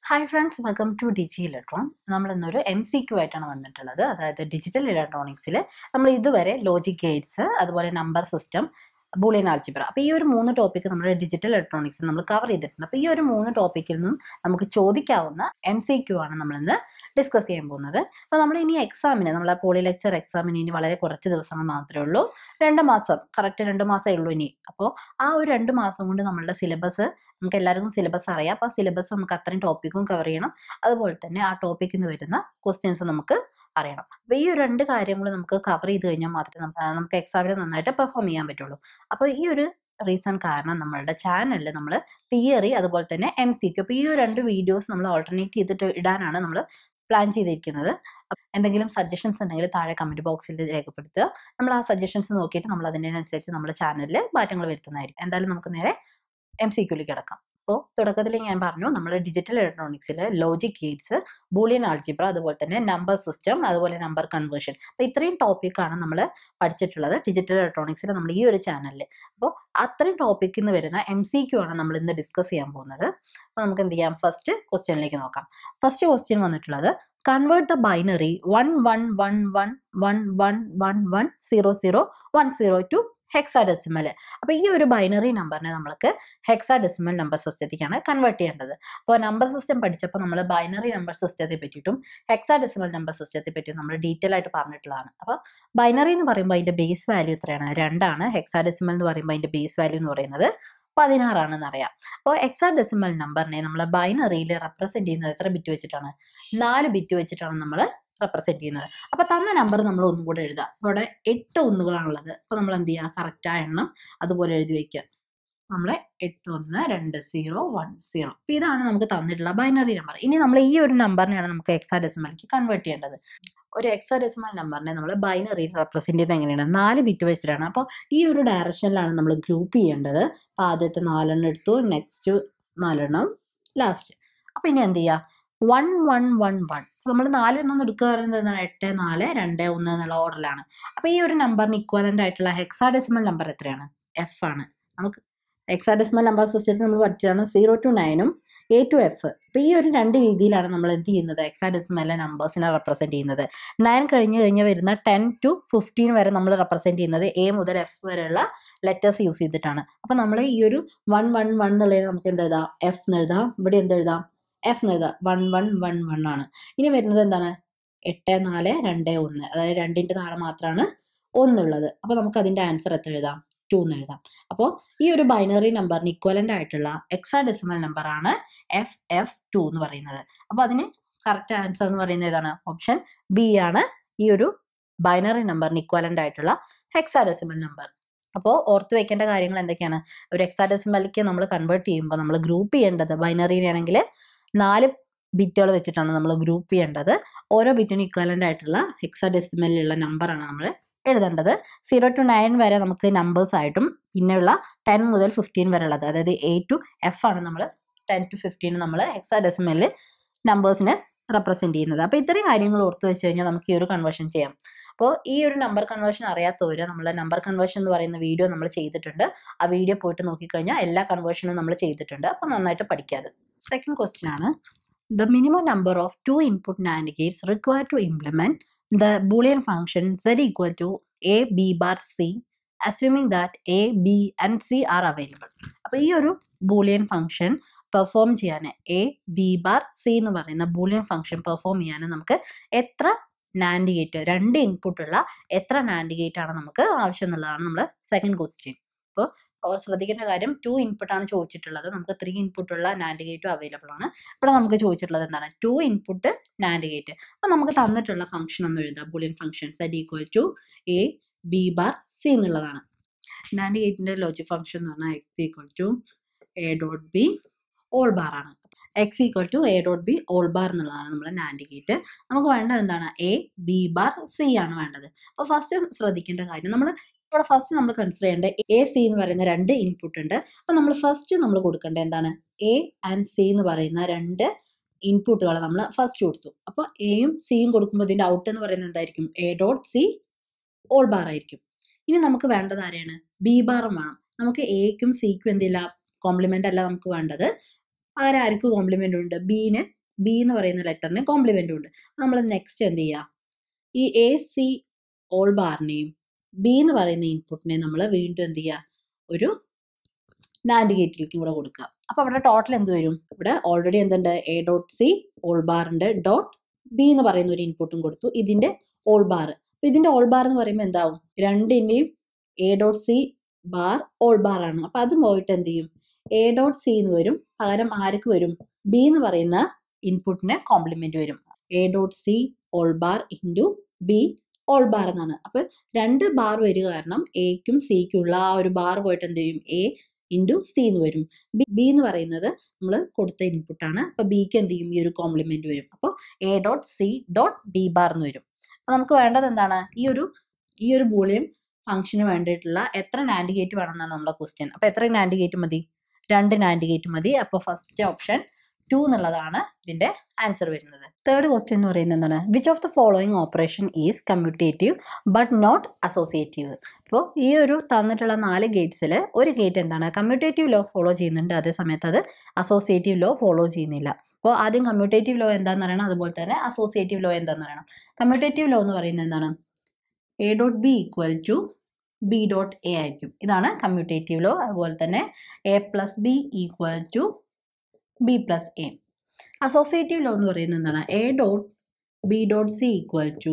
hi friends welcome to digi electron നമ്മൾ ഇന്നൊരു M C Q ആയിട്ടാണ് വന്നിട്ടുള്ളത് അതായത് ഡിജിറ്റൽ ഇലക്ട്രോണിക്സിൽ നമ്മൾ ഇതുവരെ ലോജിക് ഗേറ്റ്സ് അതുപോലെ നമ്പർ സിസ്റ്റം ബൂളിയൻ ആൾജിബ്ര അപ്പോൾ ഈ ഒരു മൂന്ന് ടോപ്പിക്ക് നമ്മുടെ ഡിജിറ്റൽ ഇലക്ട്രോണിക്സിൽ നമ്മൾ കവർ ചെയ്തിട്ടുണ്ട് അപ്പോൾ ഈ ഒരു മൂന്ന് ടോപ്പിക്കിൽ നിന്നും നമുക്ക് ചോദിക്കാവുന്ന എം സി ക്യു ആണ് നമ്മളിന്ന് ഡിസ്കസ് ചെയ്യാൻ പോകുന്നത് അപ്പോൾ നമ്മൾ ഇനി എക്സാമിന് നമ്മളെ പോളി ലെക്ചർ എക്സാമിന് ഇനി വളരെ കുറച്ച് ദിവസങ്ങൾ മാത്രമേ ഉള്ളൂ രണ്ട് മാസം കറക്റ്റ് രണ്ട് മാസമേ ഉള്ളൂ ഇനി അപ്പോൾ ആ ഒരു രണ്ട് മാസം കൊണ്ട് നമ്മളുടെ സിലബസ് നമുക്ക് എല്ലാവർക്കും സിലബസ് അറിയാം അപ്പോൾ ആ സിലബസ് നമുക്ക് അത്രയും ടോപ്പിക്കും കവർ ചെയ്യണം അതുപോലെ തന്നെ ആ ടോപ്പിക്കിൽ നിന്ന് വരുന്ന ക്വസ്റ്റ്യൻസ് നമുക്ക് അറിയണം അപ്പോൾ ഈ ഒരു രണ്ട് കാര്യങ്ങൾ നമുക്ക് കവർ ചെയ്ത് കഴിഞ്ഞാൽ മാത്രമേ നമുക്ക് നമുക്ക് എക്സാമിന് നന്നായിട്ട് പെർഫോം ചെയ്യാൻ പറ്റുള്ളൂ അപ്പോൾ ഈ ഒരു റീസൺ കാരണം നമ്മളുടെ ചാനലിൽ നമ്മൾ തിയറി അതുപോലെ തന്നെ എം സി ക്യു അപ്പോൾ ഈ ഒരു രണ്ട് വീഡിയോസ് നമ്മൾ ഓൾട്ടർനേറ്റ് ചെയ്തിട്ട് ഇടാനാണ് നമ്മൾ പ്ലാൻ ചെയ്തിരിക്കുന്നത് അപ്പൊ എന്തെങ്കിലും സജഷൻസ് ഉണ്ടെങ്കിൽ താഴെ കമന്റ് ബോക്സിൽ രേഖപ്പെടുത്തുക നമ്മൾ ആ സജഷൻസ് നോക്കിയിട്ട് നമ്മൾ അതിനനുസരിച്ച് നമ്മുടെ ചാനലിൽ മാറ്റങ്ങൾ വരുത്തുന്നതായിരിക്കും എന്തായാലും നമുക്ക് നേരെ എം സി ക്യൂലേക്ക് കിടക്കാം അപ്പോൾ തുടക്കത്തിൽ ഞാൻ പറഞ്ഞു നമ്മൾ ഡിജിറ്റൽ ഇലക്ട്രോണിക്സിൽ ലോജിക് ഗേറ്റ്സ് ബൂളിയൻ ആൾജിബ്ര അതുപോലെ തന്നെ നമ്പർ സിസ്റ്റം അതുപോലെ നമ്പർ കൺവേർഷൻ അപ്പോൾ ഇത്രയും ടോപ്പിക്കാണ് നമ്മൾ പഠിച്ചിട്ടുള്ളത് ഡിജിറ്റൽ ഇലക്ട്രോണിക്സിൽ നമ്മൾ ഈ ഒരു ചാനലിൽ അപ്പോൾ അത്രയും ടോപ്പിക്കിൽ നിന്ന് വരുന്ന എം സി ക്യു ആണ് നമ്മൾ ഇന്ന് ഡിസ്കസ് ചെയ്യാൻ പോകുന്നത് അപ്പോൾ നമുക്ക് എന്ത് ചെയ്യാം ഫസ്റ്റ് ക്വസ്റ്റ്യനിലേക്ക് നോക്കാം ഫസ്റ്റ് ക്വസ്റ്റ്യൻ വന്നിട്ടുള്ളത് convert the binary one one one one one one one one zero zero one zero to hexadecimal അപ്പോൾ ഈ ഒരു ബൈനറി നമ്പറിനെ നമ്മൾക്ക് ഹെക്സാഡെസിമൽ നമ്പർ സിസ്റ്റത്തിലേക്കാണ് കൺവേർട്ട് ചെയ്യേണ്ടത് അപ്പോൾ നമ്പർ സിസ്റ്റം പഠിച്ചപ്പോൾ നമ്മൾ ബൈനറി നമ്പർ സിസ്റ്റത്തെ പറ്റിയിട്ടും ഹെക്സാഡെസിമൽ നമ്പർ സിസ്റ്റത്തെ പറ്റിയും നമ്മൾ ഡീറ്റെയിൽ ആയിട്ട് പറഞ്ഞിട്ടുള്ളതാണ് അപ്പോൾ ബൈനറി എന്ന് പറയുമ്പോൾ അതിൻ്റെ ബേസ് വാല്യൂ എത്രയാണ് രണ്ടാണ് ഹെക്സാഡെസിമൽ എന്ന് പറയുമ്പോൾ അതിൻ്റെ ബേസ് വാല്യൂ എന്ന് പറയുന്നത് പതിനാറാണെന്ന് അറിയാം അപ്പോൾ എക്സാ ഡെസിമൽ നമ്പറിനെ നമ്മൾ ബൈനറിയിൽ റെപ്രസെന്റ് ചെയ്യുന്നത് എത്ര ബിറ്റ് വെച്ചിട്ടാണ് നാല് ബിറ്റ് വെച്ചിട്ടാണ് നമ്മൾ റെപ്രസെന്റ് ചെയ്യുന്നത് അപ്പൊ തന്ന നമ്പർ നമ്മൾ ഒന്നും കൂടെ എഴുതുക അവിടെ എട്ട് ഒന്നുകളാണുള്ളത് അപ്പൊ നമ്മൾ എന്ത് ചെയ്യുക കറക്റ്റ് ആ എണ്ണം അതുപോലെ എഴുതി വെക്കുക നമ്മളെ എട്ട് ഒന്ന് രണ്ട് സീറോ വൺ സീറോ ഇതാണ് നമുക്ക് തന്നിട്ടുള്ള ബൈനറി നമ്പർ ഇനി നമ്മൾ ഈ ഒരു നമ്പറിനെയാണ് നമുക്ക് എക്സാ ഡെസിമലിലേക്ക് കൺവേർട്ട് ചെയ്യേണ്ടത് ഒരു എക്സാ ഡെസിമൽ നമ്പറിനെ നമ്മൾ ബൈനറിയിൽ റെപ്രസെന്റ് ചെയ്യുന്നത് എങ്ങനെയാണ് നാല് ബിറ്റ് വെച്ചിട്ടാണ് അപ്പോൾ ഈ ഒരു ഡയറക്ഷനിലാണ് നമ്മൾ ഗ്രൂപ്പ് ചെയ്യേണ്ടത് അപ്പോൾ ആദ്യത്തെ നാലെണ്ണം എടുത്തു നെക്സ്റ്റ് നാലെണ്ണം ലാസ്റ്റ് അപ്പോൾ ഇനി എന്ത് ചെയ്യുക വൺ വൺ വൺ വൺ നമ്മൾ നാലെണ്ണം എടുക്കുക പറയുന്നത് എന്താണ് എട്ട് നാല് രണ്ട് ഒന്ന് എന്നുള്ള ഓർഡറിലാണ് അപ്പോൾ ഈ ഒരു നമ്പറിന് ഇക്വലൻ്റ് ആയിട്ടുള്ള ഹെക്സാഡെസിമൽ നമ്പർ എത്രയാണ് എഫ് ആണ് നമുക്ക് ഹെക്സാഡെസിമൽ നമ്പർ സിസ്റ്റത്തിൽ നമ്മൾ പഠിച്ചതാണ് സീറോ ടു നയനും എ ടു എഫ് അപ്പോൾ ഈ ഒരു രണ്ട് രീതിയിലാണ് നമ്മൾ എന്ത് ചെയ്യുന്നത് ഹെക്സാഡെസിമലിലെ നമ്പേഴ്സിനെ റെപ്രസെൻറ്റ് ചെയ്യുന്നത് നയൻ കഴിഞ്ഞ് കഴിഞ്ഞ് വരുന്ന ടെൻ ടു ഫിഫ്റ്റീൻ വരെ നമ്മൾ റെപ്രസെൻറ്റ് ചെയ്യുന്നത് എ മുതൽ എഫ് വരെയുള്ള ലെറ്റേഴ്സ് യൂസ് ചെയ്തിട്ടാണ് അപ്പോൾ നമ്മൾ ഈ ഒരു വൺ വൺ വൺ എന്നുള്ളത് നമുക്ക് എന്ത് എഴുതാം എഫ് എന്ന് എഴുതാം ഇവിടെ എന്ത് എഴുതാം എഫ് എന്ന് എഴുതാം വൺ വൺ വൺ വൺ ആണ് ഇനി വരുന്നത് എന്താണ് എട്ട് നാല് രണ്ട് ഒന്ന് അതായത് രണ്ടിൻ്റെ താഴെ മാത്രമാണ് ഒന്നുള്ളത് അപ്പോൾ നമുക്ക് അതിൻ്റെ ആൻസർ എത്ര എഴുതാം ടു എന്ന് എഴുതാം അപ്പോൾ ഈ ഒരു ബൈനറി നമ്പറിന് ഇക്വലൻ്റ് ആയിട്ടുള്ള എക്സാ ഡെസിമൽ നമ്പറാണ് എഫ് എഫ് ടു എന്ന് പറയുന്നത് അപ്പോൾ അതിന് കറക്റ്റ് ആൻസർ എന്ന് പറയുന്നത് ഏതാണ് ഓപ്ഷൻ ബി ആണ് ഈ ഒരു ബൈനറി നമ്പറിന് ഇക്വലൻ്റ് ആയിട്ടുള്ള ഹെക്സാ ഡെസിമൽ നമ്പർ അപ്പോൾ ഓർത്ത് വെക്കേണ്ട കാര്യങ്ങൾ എന്തൊക്കെയാണ് ഒരു എക്സാ ഡെസിമലിക്ക് നമ്മൾ കൺവേർട്ട് ചെയ്യുമ്പോൾ നമ്മൾ ഗ്രൂപ്പ് ചെയ്യേണ്ടത് ബൈനറി ആണെങ്കിൽ നാല് ബിറ്റുകൾ വെച്ചിട്ടാണ് നമ്മൾ ഗ്രൂപ്പ് ചെയ്യേണ്ടത് ഓരോ ബിറ്റിനും ഇക്വലൻ്റ് ആയിട്ടുള്ള ഹെക്സാ ഡെസിമലിലുള്ള നമ്പറാണ് നമ്മൾ എഴുതേണ്ടത് സീറോ ടു നയൻ വരെ നമുക്ക് നമ്പേഴ്സ് ആയിട്ടും പിന്നെയുള്ള ടെൻ മുതൽ ഫിഫ്റ്റീൻ വരെ ഉള്ളത് അതായത് എ ടു എഫ് ആണ് നമ്മൾ ടെൻ ടു ഫിഫ്റ്റീൻ നമ്മൾ എക്സാ ഡെസിമലിൽ നമ്പേഴ്സിനെ റെപ്രസെൻറ്റ് ചെയ്യുന്നത് അപ്പോൾ ഇത്രയും കാര്യങ്ങൾ ഓർത്ത് വെച്ച് കഴിഞ്ഞാൽ നമുക്ക് ഈ ഒരു കൺവേർഷൻ ചെയ്യാം അപ്പോൾ ഈ ഒരു നമ്പർ കൺവേർഷൻ അറിയാത്തവർ നമ്മളെ നമ്പർ കൺവേർഷൻ എന്ന് പറയുന്ന വീഡിയോ നമ്മൾ ചെയ്തിട്ടുണ്ട് ആ വീഡിയോ പോയിട്ട് നോക്കിക്കഴിഞ്ഞാൽ എല്ലാ കൺവേർഷനും നമ്മൾ ചെയ്തിട്ടുണ്ട് അപ്പോൾ നന്നായിട്ട് പഠിക്കാതെ സെക്കൻഡ് ക്വസ്റ്റ്യൻ ആണ് the minimum number of two input NAND gates require to implement the boolean function Z equal to A B bar C assuming that A B and C are available അപ്പോൾ ഈ ഒരു boolean function perform ചെയ്യാൻ A B bar C എന്ന് പറയുന്ന Boolean function perform ചെയ്യാൻ നമുക്ക് എത്ര NAND gate രണ്ട് ഇൻപുട്ട് ഉള്ള എത്ര നാൻഡ് ഗേറ്റ് ആണ് നമുക്ക് ആവശ്യം എന്നുള്ളതാണ് നമ്മൾ സെക്കൻഡ് ക്വസ്റ്റ്യൻ അപ്പോൾ ശ്രദ്ധിക്കേണ്ട കാര്യം ടു ഇൻപുട്ട് ആണ് ചോദിച്ചിട്ടുള്ളത് നമുക്ക് ത്രീ ഇൻപുട്ട് ഉള്ള നാൻഡ് ഗേറ്റും അവൈലബിൾ ആണ് ഇവിടെ നമുക്ക് ചോദിച്ചിട്ടുള്ളത് എന്താണ് ടു ഇൻപുട്ട് നാൻഡ് ഗേറ്റ് അപ്പോൾ നമുക്ക് തന്നിട്ടുള്ള ഫംഗ്ഷൻ ഒന്ന് എഴുതാം boolean function Z equal to A B bar C എന്നുള്ളതാണ് നാൻഡ് ഗേറ്റിന്റെ ലോജിക് ഫംഗ്ഷൻ എന്ന് പറഞ്ഞാൽ X equal to A dot B whole bar ആണ് X equal to A dot B whole bar എന്നുള്ളതാണ് നമ്മുടെ നാൻഡ് ഗേറ്റ് നമുക്ക് വേണ്ടത് എന്താണ് എ ബി ബാർ സി ആണ് വേണ്ടത് അപ്പോൾ ഫസ്റ്റ് ശ്രദ്ധിക്കേണ്ട കാര്യം നമ്മൾ ഇവിടെ ഫസ്റ്റ് നമ്മൾ കൺസിഡർ ചെയ്യേണ്ടത് എ സി എന്ന് പറയുന്ന രണ്ട് ഇൻപുട്ട് ഉണ്ട് അപ്പോൾ നമ്മൾ ഫസ്റ്റ് നമ്മൾ കൊടുക്കേണ്ടത് എന്താണ് എ ആൻഡ് സി എന്ന് പറയുന്ന രണ്ട് ഇൻപുട്ടുകൾ നമ്മൾ ഫസ്റ്റ് കൊടുത്തു അപ്പോൾ എയും സിയും കൊടുക്കുമ്പോൾ ഇതിൻ്റെ ഔട്ട് എന്ന് പറയുന്നത് എന്തായിരിക്കും A dot C whole bar ആയിരിക്കും ഇനി നമുക്ക് വേണ്ടത് ആരെയാണ് ബി ബാറും വേണം നമുക്ക് എക്കും സിക്കും എന്തില്ല കോംപ്ലിമെന്റ് അല്ല നമുക്ക് വേണ്ടത് പകരം ആർക്ക് കോംപ്ലിമെന്റ് ഉണ്ട് ബീന് ബി എന്ന് പറയുന്ന ലെറ്ററിന് കോംപ്ലിമെന്റ് ഉണ്ട് നമ്മൾ നെക്സ്റ്റ് എന്ത് ചെയ്യുക ഈ എ സി ഓൾ ബാറിനെയും ബി എന്ന് പറയുന്ന ഇൻപുട്ടിനെ നമ്മൾ വീണ്ടും എന്ത് ചെയ്യുക ഒരു നാൻഡ് ഗേറ്റിലേക്കും കൂടെ കൊടുക്കുക അപ്പൊ അവിടെ ടോട്ടൽ എന്ത് വരും ഇവിടെ ഓൾറെഡി എന്തുണ്ട് എ ഡോട്ട് സി ഓൾ ബാറിന്റെ ഡോട്ട് ബി എന്ന് പറയുന്ന ഒരു ഇൻപുട്ടും കൊടുത്തു ഇതിന്റെ ഓൾ ബാർ അപ്പൊ ഇതിന്റെ ഓൾ ബാർ എന്ന് പറയുമ്പോൾ എന്താവും രണ്ടിന്റെയും A dot C bar whole bar ആണ് അപ്പൊ അത് പോയിട്ട് എന്ത് ചെയ്യും എ ഡോട്ട് സി എന്ന് വരും പകരം ആർക്ക് വരും ബി എന്ന് പറയുന്ന ഇൻപുട്ടിന് കോംപ്ലിമെന്റ് വരും A dot C whole bar into B whole bar എന്നാണ് അപ്പൊ രണ്ട് ബാർ വരിക കാരണം എക്കും സിക്കും ഉള്ള ആ ഒരു ബാർ പോയിട്ട് എന്ത് ചെയ്യും എ ഇൻറ്റു സി എന്ന് വരും ബി എന്ന് പറയുന്നത് നമ്മൾ കൊടുത്ത ഇൻപുട്ടാണ് അപ്പൊ ബിക്ക് എന്ത് ചെയ്യും ഈ ഒരു കോംപ്ലിമെന്റ് വരും അപ്പോൾ A dot C dot B bar എന്ന് വരും അപ്പൊ നമുക്ക് വേണ്ടത് എന്താണ് ഈ ഒരു ഈ ഒരു ബൂളിയം ഫംഗ്ഷന് വേണ്ടിയിട്ടുള്ള എത്ര നാൻഡ് ഗേറ്റ് വേണമെന്നാണ് നമ്മുടെ ക്വസ്റ്റ്യൻ അപ്പൊ എത്ര നാൻഡ് ഗേറ്റ് മതി രണ്ട് നാൻഡ് ഗേറ്റ് മതി അപ്പോൾ ഫസ്റ്റ് ഓപ്ഷൻ ടു എന്നുള്ളതാണ് ഇതിന്റെ ആൻസർ വരുന്നത് തേർഡ് ക്വസ്റ്റ്യൻ എന്ന് പറയുന്നത് എന്താണ് which of the following operation is commutative but not associative അപ്പോൾ ഈ ഒരു തന്നിട്ടുള്ള നാല് ഗേറ്റ്സിൽ ഒരു ഗേറ്റ് എന്താണ് കമ്മ്യൂട്ടേറ്റീവ് ലോ ഫോളോ ചെയ്യുന്നുണ്ട് അതേ സമയത്ത് അത് അസോസിയേറ്റീവ് ലോ ഫോളോ ചെയ്യുന്നില്ല അപ്പോൾ ആദ്യം കമ്മ്യൂട്ടേറ്റീവ് ലോ എന്താണെന്ന് അറിയണം അതുപോലെ തന്നെ അസോസിയേറ്റീവ് ലോ എന്താണെന്ന് അറിയണം കമ്മ്യൂട്ടേറ്റീവ് ലോ എന്ന് പറയുന്നത് എന്താണ് A dot B equal to B dot A ആയിരിക്കും ഇതാണ് കമ്മ്യൂട്ടേറ്റീവ് ലോ അതുപോലെ തന്നെ A plus B equal to B plus A associative law എന്ന് പറയുന്നത് എന്താണ് A dot B dot C equal to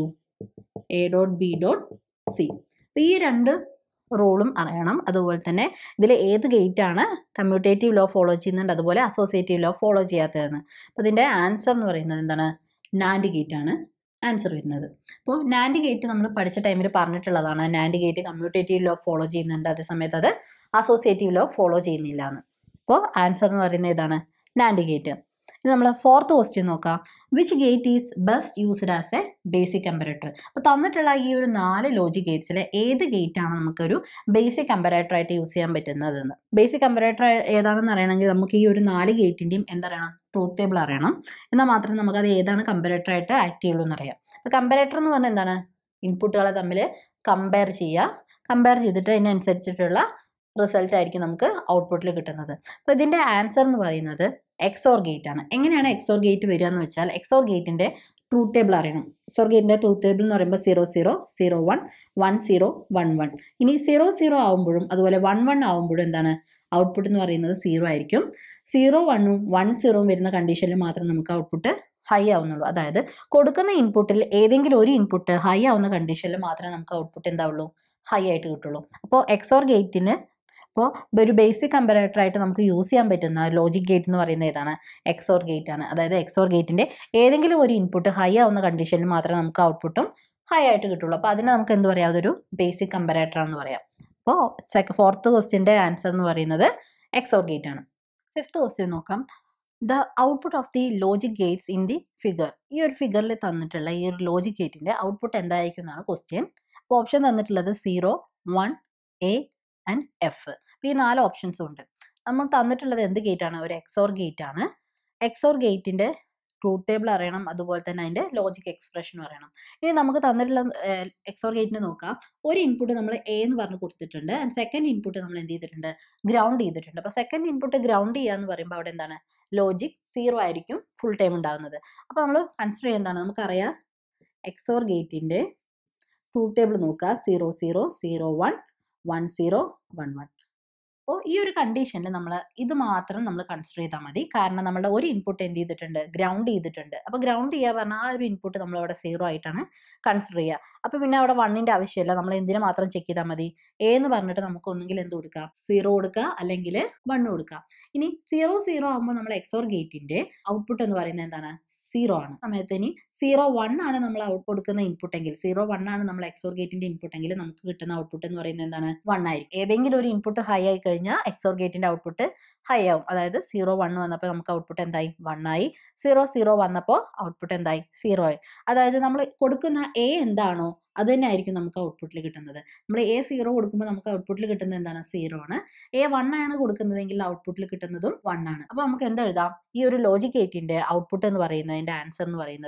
A dot B dot C അപ്പോൾ ഈ രണ്ട് റൂളും അറിയണം അതുപോലെ തന്നെ ഇതിൽ ഏത് ഗേറ്റ് ആണ് കമ്മ്യൂട്ടേറ്റീവ് ലോ ഫോളോ ചെയ്യുന്നുണ്ട് അതുപോലെ അസോസിയേറ്റീവ് ലോ ഫോളോ ചെയ്യാത്തതെന്ന് അപ്പോൾ ഇതിൻ്റെ ആൻസർ എന്ന് പറയുന്നത് എന്താണ് നാൻഡ് ഗേറ്റ് ആണ് ആൻസർ വരുന്നത് അപ്പോൾ നാൻഡ് ഗേറ്റ് നമ്മൾ പഠിച്ച ടൈമിൽ പറഞ്ഞിട്ടുള്ളതാണ് NAND gate commutative law follow ചെയ്യുന്നുണ്ട് അതേ സമയത്ത് അത് അസോസിയേറ്റീവ് ലോ ഫോളോ ചെയ്യുന്നില്ല എന്ന് അപ്പോൾ ആൻസർ എന്ന് പറയുന്നത് ഇതാണ് നാൻഡ് ഗേറ്റ് ഇനി നമ്മൾ ഫോർത്ത് ക്വസ്റ്റ്യൻ നോക്കാം which gate is best used as a basic comparator അപ്പോൾ തന്നിട്ടുള്ള ഈ ഒരു നാല് ലോജിക് ഗേറ്റ്സിൽ ഏത് ഗേറ്റ് ആണ് നമുക്കൊരു ബേസിക് കമ്പാരേറ്റർ ആയിട്ട് യൂസ് ചെയ്യാൻ പറ്റുന്നതെന്ന് ബേസിക് കമ്പാരേറ്റർ ഏതാണെന്ന് അറിയണമെങ്കിൽ നമുക്ക് ഈ ഒരു നാല് ഗേറ്റിൻ്റെയും എന്തറിയണം ട്രൂത്ത് ടേബിൾ അറിയണം എന്നാൽ മാത്രമേ നമുക്കത് ഏതാണ് കമ്പാരേറ്റർ ആയിട്ട് ആക്ട് ചെയ്യുള്ളൂ എന്നറിയാം അപ്പോൾ കമ്പാരേറ്റർ എന്ന് പറഞ്ഞാൽ എന്താണ് ഇൻപുട്ടുകളെ തമ്മിൽ കമ്പയർ ചെയ്യുക കമ്പയർ ചെയ്തിട്ട് അതിനനുസരിച്ചിട്ടുള്ള റിസൾട്ട് ആയിരിക്കും നമുക്ക് ഔട്ട്പുട്ടിൽ കിട്ടുന്നത് അപ്പോൾ ഇതിൻ്റെ ആൻസർ എന്ന് പറയുന്നത് എക്സോർ ഗേറ്റ് ആണ് എങ്ങനെയാണ് എക്സോർ ഗേറ്റ് വരിക എന്ന് വെച്ചാൽ എക്സോർ ഗേറ്റിൻ്റെ ട്രൂത്ത് ടേബിൾ അറിയണം എക്സോർ ഗേറ്റിൻ്റെ ട്രൂത്ത് ടേബിൾ എന്ന് പറയുമ്പോൾ zero zero zero one one zero one one ഇനി സീറോ സീറോ ആവുമ്പോഴും അതുപോലെ വൺ വൺ ആവുമ്പോഴും എന്താണ് ഔട്ട്പുട്ട് എന്ന് പറയുന്നത് സീറോ ആയിരിക്കും സീറോ വണ്ണും വൺ സീറോവും വരുന്ന കണ്ടീഷനിൽ മാത്രം നമുക്ക് ഔട്ട്പുട്ട് ഹൈ ആവുന്നുള്ളൂ അതായത് കൊടുക്കുന്ന ഇൻപുട്ടിൽ ഏതെങ്കിലും ഒരു ഇൻപുട്ട് ഹൈ ആവുന്ന കണ്ടീഷനിൽ മാത്രമേ നമുക്ക് ഔട്ട്പുട്ട് എന്താവുള്ളൂ ഹൈ ആയിട്ട് കിട്ടുള്ളൂ അപ്പോൾ എക്സോർ ഗേറ്റിന് അപ്പോൾ ഒരു ബേസിക് കമ്പാരേറ്റർ ആയിട്ട് നമുക്ക് യൂസ് ചെയ്യാൻ പറ്റുന്ന ലോജിക് ഗേറ്റ് എന്ന് പറയുന്നത് ഏതാണ് എക്സോർ ഗേറ്റ് ആണ് അതായത് എക്സോർ ഗേറ്റിന്റെ ഏതെങ്കിലും ഒരു ഇൻപുട്ട് ഹൈ ആവുന്ന കണ്ടീഷനിൽ മാത്രമേ നമുക്ക് ഔട്ട്പുട്ടും ഹൈ ആയിട്ട് കിട്ടുള്ളൂ അപ്പോൾ അതിനെ നമുക്ക് എന്ത് പറയാം അതൊരു ബേസിക് കമ്പാരേറ്റർ ആണെന്ന് പറയാം അപ്പോൾ സെക്ക ഫോർത്ത് ക്വസ്റ്റ്യൻ്റെ ആൻസർ എന്ന് പറയുന്നത് എക്സോർ ഗേറ്റ് ആണ് ഫിഫ്ത്ത് ക്വസ്റ്റ്യൻ നോക്കാം the output of the logic gates in the figure ഈ ഒരു ഫിഗറിൽ തന്നിട്ടുള്ള ഈ ഒരു ലോജിക് ഗേറ്റിന്റെ ഔട്ട്പുട്ട് എന്തായിരിക്കും എന്നാണ് ക്വസ്റ്റ്യൻ അപ്പോൾ ഓപ്ഷൻ തന്നിട്ടുള്ളത് zero one A and F ഈ നാല് ഓപ്ഷൻസും ഉണ്ട് നമ്മൾ തന്നിട്ടുള്ളത് എന്ത് ഗേറ്റ് ആണ് ഒരു എക്സോർ ഗേറ്റ് ആണ് എക്സോർ ഗേറ്റിന്റെ ട്രൂത്ത് ടേബിൾ അറിയണം അതുപോലെ തന്നെ അതിന്റെ ലോജിക് എക്സ്പ്രഷനും അറിയണം ഇനി നമുക്ക് തന്നിട്ടുള്ള എക്സോർ ഗേറ്റിന് നോക്കാം ഒരു ഇൻപുട്ട് നമ്മൾ എ എന്ന് പറഞ്ഞ് കൊടുത്തിട്ടുണ്ട് ആൻഡ് സെക്കൻഡ് ഇൻപുട്ട് നമ്മൾ എന്ത് ചെയ്തിട്ടുണ്ട് ഗ്രൗണ്ട് ചെയ്തിട്ടുണ്ട് അപ്പോൾ സെക്കൻഡ് ഇൻപുട്ട് ഗ്രൗണ്ട് ചെയ്യുക എന്ന് പറയുമ്പോൾ അവിടെ എന്താണ് ലോജിക് സീറോ ആയിരിക്കും ഫുൾ ടൈം ഉണ്ടാകുന്നത് അപ്പോൾ നമ്മൾ കൺസിഡർ ചെയ്യുന്നതാണ് നമുക്കറിയാം എക്സോർ ഗേറ്റിന്റെ ട്രൂത്ത് ടേബിൾ നോക്കുക zero zero zero one one zero one one അപ്പോൾ ഈ ഒരു കണ്ടീഷനിൽ നമ്മൾ ഇത് മാത്രം നമ്മൾ കൺസിഡർ ചെയ്താൽ മതി കാരണം നമ്മുടെ ഒരു ഇൻപുട്ട് എന്ത് ചെയ്തിട്ടുണ്ട് ഗ്രൗണ്ട് ചെയ്തിട്ടുണ്ട് അപ്പോൾ ഗ്രൗണ്ട് ചെയ്യുക പറഞ്ഞാൽ ആ ഒരു ഇൻപുട്ട് നമ്മൾ അവിടെ സീറോ ആയിട്ടാണ് കൺസിഡർ ചെയ്യുക അപ്പോൾ പിന്നെ അവിടെ വണ്ണിൻ്റെ ആവശ്യമില്ല നമ്മൾ എന്തിനു മാത്രം ചെക്ക് ചെയ്താൽ മതി എ എന്ന് പറഞ്ഞിട്ട് നമുക്ക് ഒന്നുകിൽ എന്ത് കൊടുക്കുക സീറോ കൊടുക്കുക അല്ലെങ്കിൽ വണ്ണ് കൊടുക്കുക ഇനി സീറോ സീറോ ആകുമ്പോൾ നമ്മൾ എക്സോർ ഗേറ്റിന്റെ ഔട്ട്പുട്ട് എന്ന് പറയുന്നത് എന്താണ് സീറോ ആണ് സമയത്ത് ഇനി സീറോ വൺ ആണ് നമ്മൾ ഔട്ട് കൊടുക്കുന്ന ഇൻപുട്ട് എങ്കിൽ സീറോ വൺ ആണ് നമ്മൾ എക്സോർ ഗേറ്റിന്റെ ഇൻപുട്ട് എങ്കിൽ നമുക്ക് കിട്ടുന്ന ഔട്ട്പുട്ട് എന്ന് പറയുന്നത് എന്താണ് വൺ ആയിരിക്കും ഏതെങ്കിലും ഒരു ഇൻപുട്ട് ഹൈ ആയി കഴിഞ്ഞാൽ എക്സോർ ഗേറ്റിന്റെ ഔട്ട്പുട്ട് ഹൈ ആവും അതായത് സീറോ വൺ വന്നപ്പോൾ നമുക്ക് ഔട്ട്പുട്ട് എന്തായി വൺ ആയി സീറോ സീറോ വന്നപ്പോൾ ഔട്ട്പുട്ട് എന്തായി സീറോ ആയി അതായത് നമ്മൾ കൊടുക്കുന്ന എ എന്താണോ അത് തന്നെ ആയിരിക്കും നമുക്ക് ഔട്ട്പുട്ടിൽ കിട്ടുന്നത് നമ്മൾ എ സീറോ കൊടുക്കുമ്പോൾ നമുക്ക് ഔട്ട്പുട്ടിൽ കിട്ടുന്നത് എന്താണ് സീറോ ആണ് എ വൺ ആണ് കൊടുക്കുന്നതെങ്കിൽ ഔട്ട്പുട്ടിൽ കിട്ടുന്നതും വൺ ആണ് അപ്പോൾ നമുക്ക് എന്ത് എഴുതാം ഈ ഒരു ലോജിക് ഗേറ്റിന്റെ ഔട്ട്പുട്ട് എന്ന് പറയുന്നതിന്റെ ആൻസർ എന്ന് പറയുന്നത് എന്തായിരിക്കും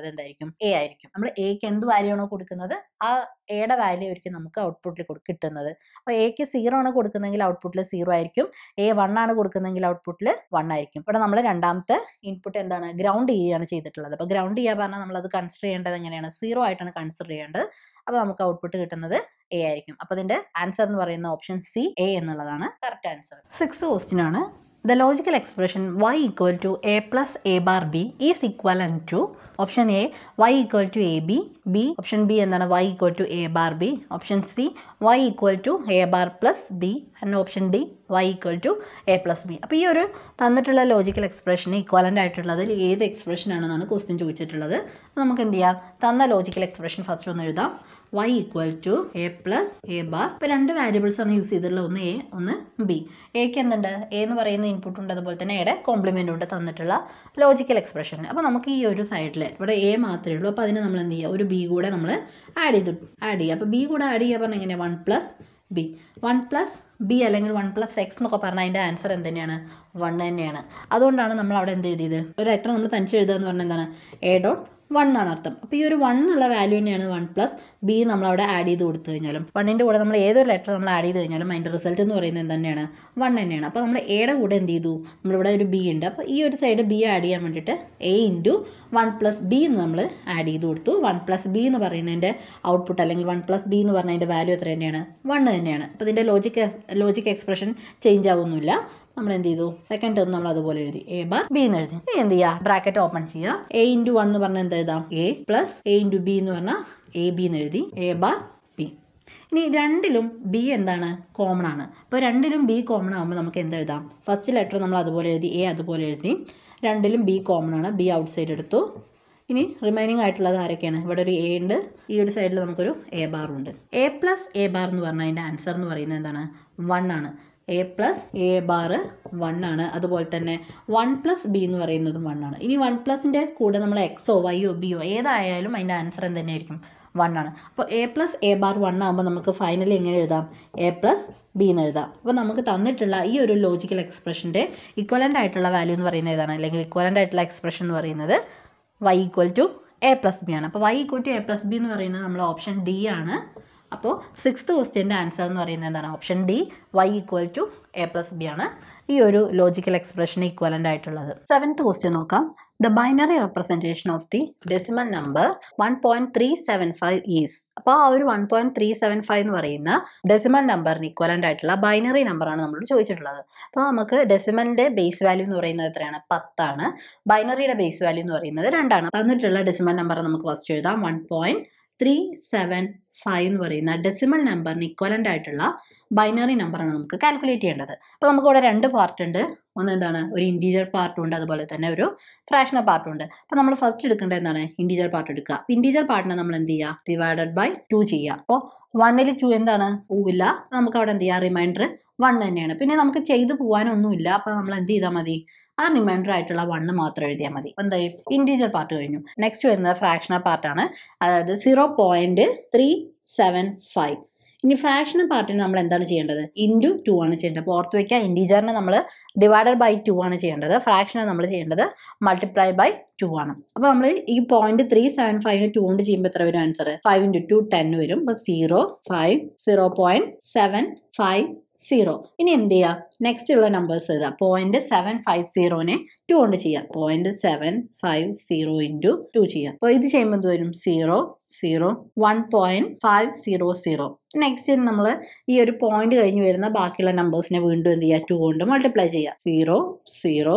എന്തായിരിക്കും എ ആയിരിക്കും നമ്മൾ എക്ക് എന്ത് വാല്യൂ ആണോ കൊടുക്കുന്നത് ആ എയുടെ വാല്യൂ ആയിരിക്കും നമുക്ക് ഔട്ട്പുട്ടിൽ കിട്ടുന്നത് അപ്പോൾ എക്ക് സീറോ ആണ് കൊടുക്കുന്നതെങ്കിൽ ഔട്ട്പുട്ടിൽ സീറോ ആയിരിക്കും എ വൺ ആണ് കൊടുക്കുന്നതെങ്കിൽ ഔട്ട്പുട്ടിൽ വൺ ആയിരിക്കും ഇവിടെ നമ്മൾ രണ്ടാമത്തെ ഇൻപുട്ട് എന്താണ് ഗ്രൗണ്ട് ചെയ്യുകയാണ് ചെയ്തിട്ടുള്ളത് അപ്പോൾ ഗ്രൗണ്ട് ചെയ്യുക പറഞ്ഞാൽ നമ്മൾ അത് കൺസിഡർ ചെയ്യേണ്ടത് എങ്ങനെയാണ് സീറോ ആയിട്ടാണ് കൺസിഡർ ചെയ്യേണ്ടത് അപ്പോൾ നമുക്ക് ഔട്ട്പുട്ട് കിട്ടുന്നത് എ ആയിരിക്കും അപ്പോൾ അതിന്റെ ആൻസർ എന്ന് പറയുന്ന ഓപ്ഷൻ സി എ എന്നുള്ളതാണ് കറക്റ്റ് ആൻസർ സിക്സ് ക്വസ്റ്റ്യൻ ആണ് the logical expression Y equal to A plus A bar B is equal to option A Y equal to A B B option B എന്താണ് Y equal to A bar B option C Y equal to A bar plus B and option D Y equal to A plus B അപ്പോൾ ഈ ഒരു തന്നിട്ടുള്ള logical എക്സ്പ്രഷന് equivalent ആയിട്ടുള്ളതിൽ ഏത് expression ആണെന്നാണ് question ചോദിച്ചിട്ടുള്ളത് അപ്പോൾ നമുക്ക് എന്ത് ചെയ്യാം തന്ന ലോജിക്കൽ എക്സ്പ്രഷൻ ഫസ്റ്റ് ഒന്ന് എഴുതാം Y equal to A plus A bar ഇപ്പോൾ രണ്ട് വാരിയബിൾസ് ആണ് യൂസ് ചെയ്തിട്ടുള്ളത് ഒന്ന് എ ഒന്ന് ബി എക്ക് എന്തുണ്ട് എ എന്ന് പറയുന്ന ഇൻപുട്ട് ഉണ്ട് അതുപോലെ തന്നെ എയുടെ കോംപ്ലിമെൻ്റ് ഉണ്ട് തന്നിട്ടുള്ള ലോജിക്കൽ എക്സ്പ്രഷൻ അപ്പോൾ നമുക്ക് ഈ ഒരു സൈഡിൽ ഇവിടെ എ മാത്രമേ ഉള്ളൂ അപ്പോൾ അതിന് നമ്മൾ എന്ത് ചെയ്യുക ഒരു ബി കൂടെ നമ്മൾ ആഡ് ചെയ്ത് ആഡ് ചെയ്യുക അപ്പോൾ ബി കൂടെ ആഡ് ചെയ്യുക പറഞ്ഞാൽ എങ്ങനെ one plus B one plus B അല്ലെങ്കിൽ വൺ പ്ലസ് എക്സ് എന്നൊക്കെ പറഞ്ഞാൽ അതിൻ്റെ ആൻസർ എന്ത് തന്നെയാണ് വൺ തന്നെയാണ് അതുകൊണ്ടാണ് നമ്മൾ അവിടെ എന്ത് എഴുതിയത് ഒരു ലെറ്റർ നമ്മൾ തനിച്ച് എഴുതുക എന്ന് പറഞ്ഞാൽ എന്താണ് എ ഡോട്ട് വൺ ആണ് അർത്ഥം അപ്പോൾ ഈ ഒരു വൺ ഉള്ള വാല്യൂ തന്നെയാണ് വൺ പ്ലസ് ബി നമ്മൾ അവിടെ ആഡ് ചെയ്ത് കൊടുത്തു കഴിഞ്ഞാലും വണ്ണിൻ്റെ കൂടെ നമ്മൾ ഏതൊരു ലെറ്റർ നമ്മൾ ആഡ് ചെയ്ത് കഴിഞ്ഞാലും അതിൻ്റെ റിസൾട്ട് എന്ന് പറയുന്നത് എന്ത് തന്നെയാണ് വൺ തന്നെയാണ് അപ്പോൾ നമ്മൾ എയുടെ കൂടെ എന്ത് ചെയ്തു നമ്മളിവിടെ ഒരു ബി ഉണ്ട് അപ്പോൾ ഈ ഒരു സൈഡ് ബി ആഡ് ചെയ്യാൻ വേണ്ടിയിട്ട് A into one plus B എന്ന് നമ്മൾ ആഡ് ചെയ്ത് കൊടുത്തു വൺ പ്ലസ് ബി എന്ന് പറയുന്നതിൻ്റെ ഔട്ട്പുട്ട് അല്ലെങ്കിൽ വൺ പ്ലസ് ബി എന്ന് പറഞ്ഞതിൻ്റെ വാല്യൂ എത്ര തന്നെയാണ് വൺ തന്നെയാണ് അപ്പോൾ ഇതിൻ്റെ ലോജിക് ലോജിക് എക്സ്പ്രഷൻ ചേഞ്ച് ആവുന്നില്ല നമ്മൾ എന്ത് ചെയ്തു സെക്കൻഡ് ടേം നമ്മൾ അതുപോലെ എഴുതി എ ബാർ ബി എന്ന് എഴുതി ഇനി എന്ത് ചെയ്യുക ബ്രാക്കറ്റ് ഓപ്പൺ ചെയ്യുക എ ഇൻറ്റു വൺ എന്ന് പറഞ്ഞാൽ എന്ത് എഴുതാം A plus A into B എന്ന് പറഞ്ഞാൽ എ ബി എന്ന് എഴുതി എ ബാർ ബി ഇനി രണ്ടിലും ബി എന്താണ് കോമൺ ആണ് അപ്പോൾ രണ്ടിലും ബി കോമൺ ആകുമ്പോൾ നമുക്ക് എന്ത് എഴുതാം ഫസ്റ്റ് ലെറ്റർ നമ്മൾ അതുപോലെ എഴുതി എ അതുപോലെ എഴുതി രണ്ടിലും ബി കോമൺ ആണ് ബി ഔട്ട് സൈഡ് എടുത്തു ഇനി റിമൈനിങ് ആയിട്ടുള്ളത് ആരൊക്കെയാണ് ഇവിടെ ഒരു എ ഉണ്ട് ഈ ഒരു സൈഡിൽ നമുക്കൊരു എ ബാർ ഉണ്ട് എ പ്ലസ് എ ബാർ എന്ന് പറഞ്ഞാൽ അതിൻ്റെ ആൻസർ എന്ന് പറയുന്നത് എന്താണ് വൺ ആണ് A plus A bar one ആണ് അതുപോലെ തന്നെ വൺ പ്ലസ് ബി എന്ന് പറയുന്നതും വൺ ആണ് ഇനി വൺ പ്ലസിൻ്റെ കൂടെ നമ്മൾ എക്സോ വൈയോ ബിയോ ഏതായാലും അതിൻ്റെ ആൻസർ എന്ത് തന്നെയായിരിക്കും വൺ ആണ് അപ്പോൾ A plus A bar one ആകുമ്പോൾ നമുക്ക് ഫൈനലി എങ്ങനെ എഴുതാം എ പ്ലസ് ബി എന്ന് എഴുതാം അപ്പോൾ നമുക്ക് തന്നിട്ടുള്ള ഈ ഒരു ലോജിക്കൽ എക്സ്പ്രഷൻ്റെ ഇക്വലൻ്റ് ആയിട്ടുള്ള വാല്യൂ എന്ന് പറയുന്നത് ഏതാണ് അല്ലെങ്കിൽ ഇക്വലൻ്റ് ആയിട്ടുള്ള എക്സ്പ്രഷൻ എന്ന് പറയുന്നത് Y equal to A plus B ആണ് അപ്പോൾ Y equal to A plus B എന്ന് പറയുന്നത് നമ്മൾ ഓപ്ഷൻ ഡി ആണ് അപ്പോൾ സിക്സ്ത് ക്വസ്റ്റ്യൻ്റെ ആൻസർ എന്ന് പറയുന്നത് എന്താണ് option D Y equal to A plus B ആണ് ഈ ഒരു ലോജിക്കൽ എക്സ്പ്രഷന് ഇക്വലൻ്റ് ആയിട്ടുള്ളത് സെവൻത്ത് ക്വസ്റ്റ്യൻ നോക്കാം the binary representation of the decimal number one point three seven five is അപ്പോൾ ആ ഒരു one point three seven five എന്ന് പറയുന്ന ഡെസിമൽ നമ്പറിന് ഇക്വലൻ്റ് ആയിട്ടുള്ള ബൈനറി നമ്പറാണ് നമ്മളോട് ചോദിച്ചിട്ടുള്ളത് അപ്പോൾ നമുക്ക് ഡെസിമലിൻ്റെ ബേസ് വാല്യൂ എന്ന് പറയുന്നത് എത്രയാണ് പത്താണ് ബൈനറിയുടെ ബേസ് വാല്യൂ എന്ന് പറയുന്നത് രണ്ടാണ് തന്നിട്ടുള്ള ഡെസിമൽ നമ്പർ നമുക്ക് ഫസ്റ്റ് എഴുതാം one point three seven five എന്ന് പറയുന്ന ഡെസിമൽ നമ്പറിന് ഇക്വലൻ്റ് ആയിട്ടുള്ള ബൈനറി നമ്പറാണ് നമുക്ക് കാൽക്കുലേറ്റ് ചെയ്യേണ്ടത് അപ്പോൾ നമുക്ക് ഇവിടെ രണ്ട് പാർട്ട് ഉണ്ട് ഒന്ന് എന്താണ് ഒരു ഇൻറ്റീജർ പാർട്ടും ഉണ്ട് അതുപോലെ തന്നെ ഒരു ഫ്രാക്ഷണൽ പാർട്ടും ഉണ്ട് അപ്പോൾ നമ്മൾ ഫസ്റ്റ് എടുക്കേണ്ടത് എന്താണ് ഇൻറ്റീജർ പാർട്ട് എടുക്കുക ഇൻറ്റീജർ പാർട്ടിനെ നമ്മൾ എന്ത് ചെയ്യുക ഡിവൈഡഡ് ബൈ ടു ചെയ്യുക അപ്പോൾ വണ്ണിൽ ടു എന്താണ് പോവില്ല നമുക്ക് അവിടെ എന്ത് ചെയ്യുക റിമൈൻഡർ വൺ തന്നെയാണ് പിന്നെ നമുക്ക് ചെയ്തു പോകാനൊന്നുമില്ല അപ്പോൾ നമ്മൾ എന്ത് ചെയ്താൽ മതി ആ റിമൈൻഡർ ആയിട്ടുള്ള വണ്ണ് മാത്രം എഴുതിയാൽ മതി അപ്പോൾ എന്തായി ഇൻറ്റീജർ പാർട്ട് കഴിഞ്ഞു നെക്സ്റ്റ് വരുന്നത് ഫ്രാക്ഷണൽ പാർട്ടാണ് അതായത് zero point three seven five ഇനി ഫ്രാക്ഷണൽ പാർട്ടിന് നമ്മൾ എന്താണ് ചെയ്യേണ്ടത് ഇൻറ്റു ടു ആണ് ചെയ്യേണ്ടത് അപ്പോൾ ഓർത്ത് വയ്ക്കുക ഇൻറ്റീജറിനെ നമ്മൾ ഡിവൈഡഡ് ബൈ ടു ആണ് ചെയ്യേണ്ടത് ഫ്രാക്ഷനെ നമ്മൾ ചെയ്യേണ്ടത് മൾട്ടിപ്ലൈ ബൈ ടു ആണ് അപ്പോൾ നമ്മൾ ഈ പോയിന്റ് ത്രീ സെവൻ ഫൈവിന് ടു കൊണ്ട് ചെയ്യുമ്പോൾ എത്ര വരും answer five into two ten വരും അപ്പോൾ zero five zero point seven five zero ഇനി എന്ത് ചെയ്യുക നെക്സ്റ്റ് ഉള്ള നമ്പേഴ്സ് എഴുതുക പോയിന്റ് സെവൻ ഫൈവ് സീറോനെ ടു കൊണ്ട് ചെയ്യുക point seven five zero into two ചെയ്യുക അപ്പോൾ ഇത് ചെയ്യുമ്പോൾ എന്ത് വരും zero zero one point five zero zero next നമ്മൾ ഈ ഒരു പോയിന്റ് കഴിഞ്ഞ് വരുന്ന ബാക്കിയുള്ള നമ്പേഴ്സിനെ വീണ്ടും എന്ത് ചെയ്യുക ടു കൊണ്ട് മൾട്ടിപ്ലൈ ചെയ്യുക zero zero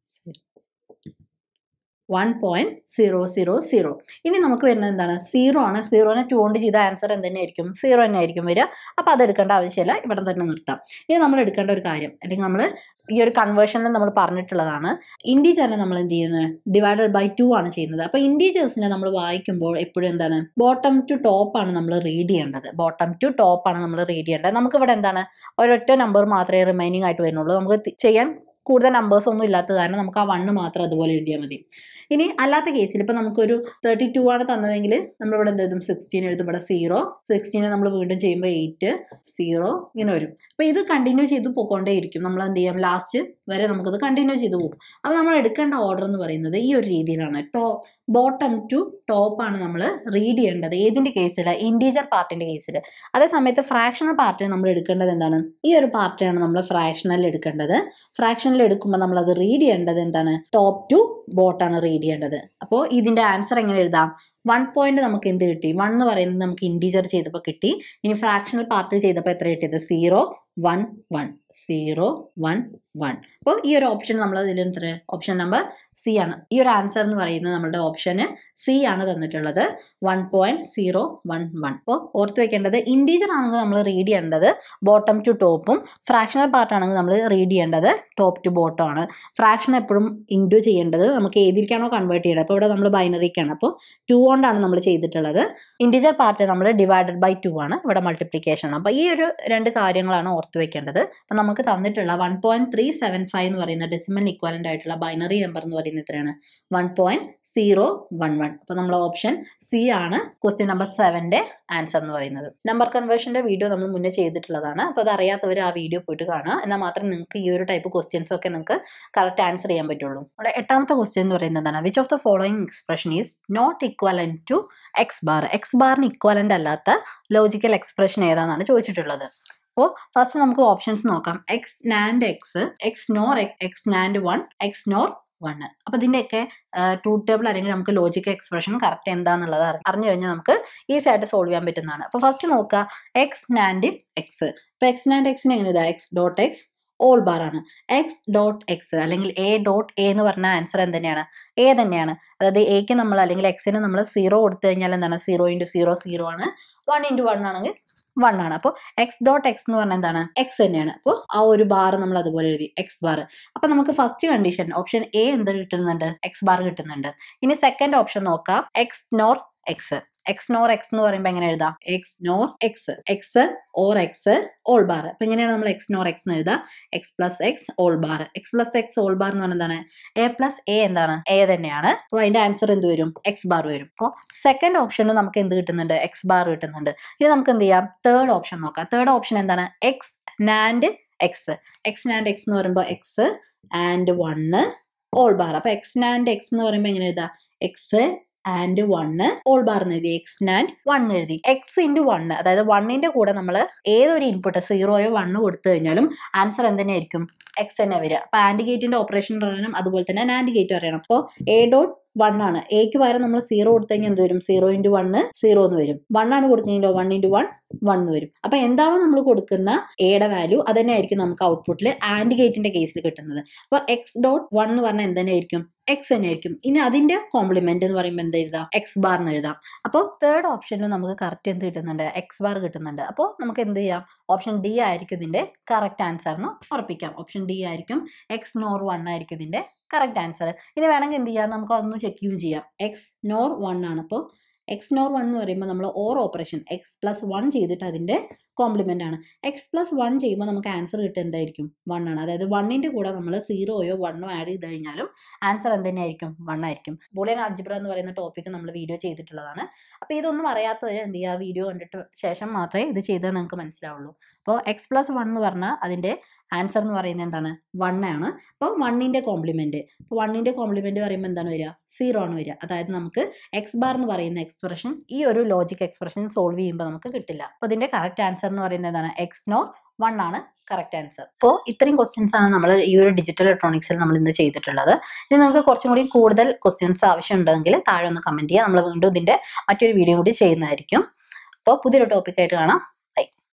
one point zero zero zero ഇനി നമുക്ക് വരുന്നത് എന്താണ് സീറോ ആണ് സീറോനെ ടു കൊണ്ട് ചെയ്ത ആൻസർ എന്ത് തന്നെയായിരിക്കും സീറോ തന്നെ ആയിരിക്കും വരിക അപ്പോൾ അത് എടുക്കേണ്ട ആവശ്യമില്ല ഇവിടെ തന്നെ നിർത്താം ഇനി നമ്മൾ എടുക്കേണ്ട ഒരു കാര്യം അല്ലെങ്കിൽ നമ്മൾ ഈ ഒരു കൺവേർഷനിൽ നമ്മൾ പറഞ്ഞിട്ടുള്ളതാണ് ഇൻറ്റീജറിനെ നമ്മൾ എന്ത് ചെയ്യുന്നത് ഡിവൈഡഡ് ബൈ ടു ആണ് ചെയ്യുന്നത് അപ്പോൾ ഇൻറ്റീജേഴ്സിനെ നമ്മൾ വായിക്കുമ്പോൾ എപ്പോഴും എന്താണ് ബോട്ടം ടു ടോപ്പ് ആണ് നമ്മൾ റീഡ് ചെയ്യേണ്ടത് ബോട്ടം ടു ടോപ്പ് ആണ് നമ്മൾ റീഡ് ചെയ്യേണ്ടത് നമുക്ക് ഇവിടെ എന്താണ് ഒരൊറ്റ നമ്പർ മാത്രമേ റിമൈനിങ് ആയിട്ട് വരുന്നുള്ളൂ നമുക്ക് തി- ചെയ്യാൻ കൂടുതൽ നമ്പേഴ്സ് ഒന്നും ഇല്ലാത്ത കാരണം നമുക്ക് ആ വണ്ണ് മാത്രം അതുപോലെ എഴുതിയാൽ മതി ഇനി അല്ലാത്ത കേസിൽ ഇപ്പൊ നമുക്കൊരു തേർട്ടി ടു ആണ് തന്നതെങ്കിൽ നമ്മളിവിടെ എന്ത് എഴുതും സിക്സ്റ്റീൻ എഴുതും ഇവിടെ സീറോ സിക്സ്റ്റീനെ നമ്മൾ വീണ്ടും ചെയ്യുമ്പോൾ എയ്റ്റ് സീറോ ഇങ്ങനെ വരും അപ്പൊ ഇത് കണ്ടിന്യൂ ചെയ്ത് പോയിക്കൊണ്ടേയിരിക്കും നമ്മൾ എന്ത് ചെയ്യാം ലാസ്റ്റ് വരെ നമുക്കത് കണ്ടിന്യൂ ചെയ്ത് പോകും അപ്പൊ നമ്മൾ എടുക്കേണ്ട ഓർഡർ എന്ന് പറയുന്നത് ഈ ഒരു രീതിയിലാണ് ടോ ബോട്ടം ടു ടോപ്പ് ആണ് നമ്മൾ റീഡ് ചെയ്യേണ്ടത് ഏതിന്റെ കേസിൽ ഇൻറ്റീജർ പാർട്ടിന്റെ കേസിൽ അതേ സമയത്ത് ഫ്രാക്ഷണൽ പാർട്ടിന് നമ്മൾ എടുക്കേണ്ടത് എന്താണ് ഈ ഒരു പാർട്ടിയാണ് നമ്മൾ ഫ്രാക്ഷണലിൽ എടുക്കേണ്ടത് ഫ്രാക്ഷനിൽ എടുക്കുമ്പോൾ നമ്മൾ അത് റീഡ് ചെയ്യേണ്ടത് എന്താണ് ടോപ്പ് ടു ബോട്ടാണ് റീഡ് ചെയ്യേണ്ടത് അപ്പോൾ ഇതിന്റെ ആൻസർ എങ്ങനെ എഴുതാം വൺ പോയിന്റ് നമുക്ക് എന്ത് കിട്ടി വൺ എന്ന് പറയുന്നത് നമുക്ക് ഇൻറ്റീജർ ചെയ്തപ്പോൾ കിട്ടി ഇനി ഫ്രാക്ഷണൽ പാർട്ട് ചെയ്തപ്പോൾ എത്ര കിട്ടിയത് zero one one zero one one അപ്പോൾ ഈ ഒരു ഓപ്ഷൻ നമ്മൾ ഇതിൽ എത്ര ഓപ്ഷൻ നമ്പർ സി ആണ് ഈ ഒരു ആൻസർ എന്ന് പറയുന്നത് നമ്മുടെ ഓപ്ഷന് സി ആണ് തന്നിട്ടുള്ളത് one point zero one one അപ്പോൾ ഓർത്ത് വെക്കേണ്ടത് ഇൻറ്റീജർ ആണെങ്കിൽ നമ്മൾ റീഡ് ചെയ്യേണ്ടത് ബോട്ടം ടു ടോപ്പും ഫ്രാക്ഷണൽ പാർട്ട് ആണെങ്കിൽ നമ്മൾ റീഡ് ചെയ്യേണ്ടത് ടോപ്പ് ടു ബോട്ടം ആണ് ഫ്രാക്ഷൻ എപ്പോഴും ഇൻഡു ചെയ്യേണ്ടത് നമുക്ക് ഏതിലേക്കാണോ കൺവേർട്ട് ചെയ്യേണ്ടത് അപ്പോൾ ഇവിടെ നമ്മൾ ബൈനറിക്കാണ് അപ്പോൾ ടു കൊണ്ടാണ് നമ്മൾ ചെയ്തിട്ടുള്ളത് ഇൻറ്റീജർ പാർട്ട് നമ്മൾ ഡിവൈഡഡ് ബൈ ടു ആണ് ഇവിടെ മൾട്ടിപ്ലിക്കേഷൻ ആണ് അപ്പോൾ ഈ ഒരു രണ്ട് കാര്യങ്ങളാണ് ഓർത്ത് വെക്കേണ്ടത് അപ്പം നമുക്ക് തന്നിട്ടുള്ള one point three seven five എന്ന് പറയുന്ന ഡെസിമൽ ഇക്വാലൻ്റ് ആയിട്ടുള്ള ബൈനറി നമ്പർ എന്ന് പറയുന്നത് എത്രയാണ് one point zero one one അപ്പോൾ നമ്മൾ ഓപ്ഷൻ സി ആണ് ക്വസ്റ്റ്യൻ നമ്പർ സെവൻ്റെ ആൻസർ എന്ന് പറയുന്നത് നമ്പർ കൺവേർഷൻ്റെ വീഡിയോ നമ്മൾ മുന്നേ ചെയ്തിട്ടുള്ളതാണ് അപ്പോൾ അത് അറിയാത്തവർ ആ വീഡിയോ പോയിട്ട് കാണുക എന്നാൽ മാത്രം നിങ്ങൾക്ക് ഈ ഒരു ടൈപ്പ് ക്വസ്റ്റ്യൻസ് ഒക്കെ നിങ്ങൾക്ക് കറക്റ്റ് ആൻസർ ചെയ്യാൻ പറ്റുള്ളൂ അവിടെ എട്ടാമത്തെ ക്വസ്റ്റ്യൻ എന്ന് പറയുന്നത് എന്താണ് which of the following expression is not ഇക്വലൻ to X bar X ബാറിന് ഇക്വലൻ്റ് അല്ലാത്ത ലോജിക്കൽ എക്സ്പ്രഷൻ ഏതാണെന്നാണ് ചോദിച്ചിട്ടുള്ളത് അപ്പോൾ ഫസ്റ്റ് നമുക്ക് ഓപ്ഷൻസ് നോക്കാം X NAND X X NOR X NAND one X NOR one അപ്പൊ ഇതിന്റെയൊക്കെ ട്രൂത്ത് ടേബിൾ അല്ലെങ്കിൽ നമുക്ക് ലോജിക്കൽ എക്സ്പ്രഷൻ കറക്റ്റ് എന്താന്നുള്ളത് അറി- അറിഞ്ഞു കഴിഞ്ഞാൽ നമുക്ക് ഈസി ആയിട്ട് സോൾവ് ചെയ്യാൻ പറ്റുന്നതാണ് അപ്പൊ ഫസ്റ്റ് നോക്കുക എക്സ് നാൻഡ് എക്സ് ഇപ്പൊ എക്സ് നാൻഡ് എക്സിന് എങ്ങനെ ഇതാ X dot X whole bar ആണ് എക്സ് ഡോട്ട് എക്സ് അല്ലെങ്കിൽ എ ഡോട്ട് എ എന്ന് പറഞ്ഞ ആൻസർ എന്ത് തന്നെയാണ് എ തന്നെയാണ് അതായത് എക്ക് നമ്മൾ അല്ലെങ്കിൽ എക്സിന് നമ്മൾ സീറോ കൊടുത്തു കഴിഞ്ഞാൽ എന്താണ് സീറോ ഇൻറ്റു സീറോ സീറോ ആണ് വൺ ഇൻറ്റു വൺ ആണെങ്കിൽ വൺ ആണ് അപ്പോൾ എക്സ് ഡോട്ട് എക്സ് എന്ന് പറഞ്ഞാൽ എന്താണ് എക്സ് തന്നെയാണ് അപ്പോൾ ആ ഒരു ബാർ നമ്മൾ അതുപോലെ എഴുതി എക്സ് ബാർ അപ്പൊ നമുക്ക് ഫസ്റ്റ് കണ്ടീഷൻ ഓപ്ഷൻ എ എന്ത് കിട്ടുന്നുണ്ട് എക്സ് ബാർ കിട്ടുന്നുണ്ട് ഇനി സെക്കൻഡ് ഓപ്ഷൻ നോക്കാം X NOR X X NOR X എന്ന് പറയുമ്പോൾ എങ്ങനെ എഴുതാം X NOR X X or X whole bar അപ്പൊ ഇങ്ങനെയാണ് നമ്മൾ എക്സ് നോർ എക്സ് എന്ന് എഴുതാം X plus X whole bar X plus X whole bar എന്ന് പറഞ്ഞാൽ എന്താണ് എ പ്ലസ് എ എന്താണ് എ തന്നെയാണ് അപ്പോൾ അതിന്റെ ആൻസർ എന്ത് വരും എക്സ് ബാർ വരും അപ്പോൾ സെക്കൻഡ് ഓപ്ഷനിൽ നമുക്ക് എന്ത് കിട്ടുന്നുണ്ട് എക്സ് ബാർ കിട്ടുന്നുണ്ട് ഇനി നമുക്ക് എന്ത് ചെയ്യാം തേർഡ് ഓപ്ഷൻ നോക്കാം തേർഡ് ഓപ്ഷൻ എന്താണ് X NAND X X NAND X എന്ന് പറയുമ്പോൾ X and one whole bar അപ്പൊ എക്സ് നാൻഡ് എക്സ് എന്ന് പറയുമ്പോൾ എങ്ങനെ എഴുതാ X and one whole bar എന്ന് എഴുതി എക്സ് ആൻഡ് വൺ എഴുതി എക്സ് ഇൻറ്റു വണ്ണ് അതായത് വണ്ണിന്റെ കൂടെ നമ്മൾ ഏതൊരു ഇൻപുട്ട് സീറോയോ വണ്ണ് കൊടുത്തു കഴിഞ്ഞാലും ആൻസർ എന്ത് തന്നെയായിരിക്കും എക്സ് തന്നെ വരിക അപ്പൊ ആൻഡ് ഗേറ്റിന്റെ ഓപ്പറേഷൻ അറിയണം അതുപോലെ തന്നെ നാൻഡ് ഗേറ്റ് അറിയണം അപ്പോൾ എ ഡോട്ട് വൺ ആണ് എക്ക് പകരം നമ്മൾ സീറോ കൊടുത്തു കഴിഞ്ഞാൽ എന്ത് വരും സീറോ ഇൻറ്റു വണ്ണ് സീറോ എന്ന് വരും വൺ ആണ് കൊടുക്കുന്നതിലോ വൺ ഇൻറ്റു വൺ വൺ എന്ന് വരും അപ്പൊ എന്താണോ നമ്മൾ കൊടുക്കുന്ന എയുടെ വാല്യൂ അത് തന്നെയായിരിക്കും നമുക്ക് ഔട്ട്പുട്ടിൽ ആൻഡ് ഗേറ്റിന്റെ കേസിൽ കിട്ടുന്നത് അപ്പൊ എക്സ് ഡോട്ട് വൺ എന്ന് പറഞ്ഞാൽ എന്ത് തന്നെയായിരിക്കും എക്സ് തന്നെയായിരിക്കും ഇനി അതിന്റെ കോംപ്ലിമെന്റ് എന്ന് പറയുമ്പോൾ എന്ത് എഴുതാം എക്സ് ബാർ എന്ന് എഴുതാം അപ്പോൾ തേർഡ് ഓപ്ഷനിൽ നമുക്ക് കറക്റ്റ് എന്ത് കിട്ടുന്നുണ്ട് എക്സ് ബാർ കിട്ടുന്നുണ്ട് അപ്പോൾ നമുക്ക് എന്ത് ചെയ്യാം ഓപ്ഷൻ ഡി ആയിരിക്കും ഇതിന്റെ കറക്റ്റ് ആൻസർ എന്ന് ഉറപ്പിക്കാം ഓപ്ഷൻ ഡി ആയിരിക്കും എക്സ് നോർ വൺ ആയിരിക്കും ഇതിന്റെ കറക്റ്റ് ആൻസർ ഇനി വേണമെങ്കിൽ എന്ത് ചെയ്യാം നമുക്ക് അതൊന്ന് ചെക്ക് ചെയ്യുകയും ചെയ്യാം എക്സ് നോർ വൺ ആണ് അപ്പോൾ എക്സ് നോർ വൺ എന്ന് പറയുമ്പോൾ നമ്മൾ or operation X plus one ചെയ്തിട്ട് അതിന്റെ കോംപ്ലിമെന്റ് ആണ് എക്സ് പ്ലസ് വൺ ചെയ്യുമ്പോൾ നമുക്ക് ആൻസർ കിട്ടുക എന്തായിരിക്കും വൺ ആണ് അതായത് വണ്ണിന്റെ കൂടെ നമ്മൾ സീറോയോ വണ്ണോ ആഡ് ചെയ്ത് കഴിഞ്ഞാലും ആൻസർ എന്ത് തന്നെയായിരിക്കും വൺ ആയിരിക്കും ബോളിയൻ അൽജിബ്ര എന്ന് പറയുന്ന ടോപ്പിക്ക് നമ്മൾ വീഡിയോ ചെയ്തിട്ടുള്ളതാണ് അപ്പോൾ ഇതൊന്നും അറിയാത്തവർ എന്ത് ചെയ്യുക വീഡിയോ കണ്ടിട്ട് ശേഷം മാത്രമേ ഇത് ചെയ്താൽ നിങ്ങൾക്ക് മനസ്സിലാവുള്ളൂ അപ്പോൾ എക്സ് പ്ലസ് വൺ എന്ന് പറഞ്ഞാൽ അതിന്റെ ആൻസർ എന്ന് പറയുന്നത് എന്താണ് വൺ ആണ് അപ്പോൾ വണ്ണിന്റെ കോംപ്ലിമെന്റ് അപ്പോൾ വണ്ണിന്റെ കോംപ്ലിമെന്റ് പറയുമ്പോൾ എന്താണ് വരിക സീറോ ആണ് വരിക അതായത് നമുക്ക് എക്സ് ബാർ എന്ന് പറയുന്ന എക്സ്പ്രഷൻ ഈ ഒരു ലോജിക് എക്സ്പ്രഷൻ സോൾവ് ചെയ്യുമ്പോൾ നമുക്ക് കിട്ടില്ല അപ്പോൾ ഇതിന്റെ കറക്റ്റ് ആൻസർ എന്ന് പറയുന്നത് എന്താണ് എക്സ് നോർ വൺ ആണ് കറക്റ്റ് ആൻസർ അപ്പോൾ ഇത്രയും ക്വസ്റ്റ്യൻസ് ആണ് നമ്മൾ ഈ ഒരു ഡിജിറ്റൽ ഇലക്ട്രോണിക്സിൽ നമ്മൾ ഇന്ന് ചെയ്തിട്ടുള്ളത് ഇനി നിങ്ങൾക്ക് കുറച്ചും കൂടി കൂടുതൽ ക്വസ്റ്റ്യൻസ് ആവശ്യമുണ്ടെങ്കിൽ താഴെ ഒന്ന് കമന്റ് ചെയ്യുക നമ്മൾ വീണ്ടും ഇതിന്റെ മറ്റൊരു വീഡിയോ കൂടി ചെയ്യുന്നതായിരിക്കും അപ്പോൾ പുതിയൊരു ടോപ്പിക്കായിട്ട് കാണാം